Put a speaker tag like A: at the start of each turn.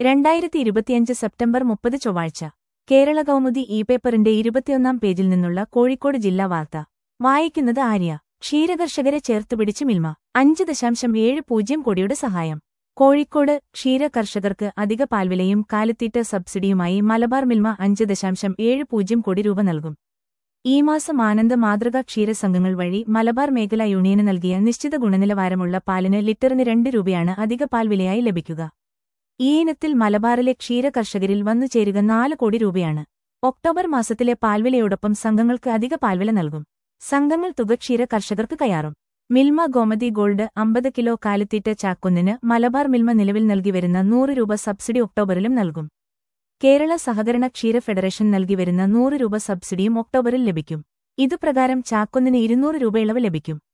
A: രണ്ടായിരത്തി ഇരുപത്തിയഞ്ച് സെപ്റ്റംബർ മുപ്പത് ചൊവ്വാഴ്ച കേരള കൗമുദി ഇ പേപ്പറിന്റെ ഇരുപത്തിയൊന്നാം പേജിൽ നിന്നുള്ള കോഴിക്കോട് ജില്ലാ വാർത്ത വായിക്കുന്നത് ആര്യ ക്ഷീരകർഷകരെ ചേർത്തുപിടിച്ച് മിൽമ അഞ്ച് ദശാംശം ഏഴ് പൂജ്യം കോടിയുടെ സഹായം കോഴിക്കോട് ക്ഷീരകർഷകർക്ക് അധിക പാൽവിലയും കാലിത്തീറ്റ സബ്സിഡിയുമായി മലബാർ മിൽമ അഞ്ച് ദശാംശം ഏഴ് പൂജ്യം കോടി രൂപ നൽകും ഈ മാസം ആനന്ദ മാതൃകാ ക്ഷീരസംഘങ്ങൾ വഴി മലബാർ മേഖലാ യൂണിയന് നൽകിയ നിശ്ചിത ഗുണനിലവാരമുള്ള പാലിന് ലിറ്ററിന് രണ്ട് രൂപയാണ് അധിക പാൽവിലയായി ലഭിക്കുക ഈ ഇനത്തിൽ മലബാറിലെ ക്ഷീരകർഷകരിൽ വന്നു ചേരുക നാല് കോടി രൂപയാണ് ഒക്ടോബർ മാസത്തിലെ പാൽവിലയോടൊപ്പം സംഘങ്ങൾക്ക് അധിക പാൽവില നൽകും സംഘങ്ങൾ തുക ക്ഷീര കർഷകർക്ക് കയാറും മിൽമ ഗോമതി ഗോൾഡ് അമ്പത് കിലോ കാലിത്തീറ്റ ചാക്കൊന്നിന് മലബാർ മിൽമ നിലവിൽ നൽകിവരുന്ന നൂറ് രൂപ സബ്സിഡി ഒക്ടോബറിലും നൽകും കേരള സഹകരണ ക്ഷീര ഫെഡറേഷൻ നൽകിവരുന്ന നൂറ് രൂപ സബ്സിഡിയും ഒക്ടോബറിൽ ലഭിക്കും ഇതുപ്രകാരം ചാക്കൊന്നിന് ഇരുന്നൂറ് രൂപ ഇളവ് ലഭിക്കും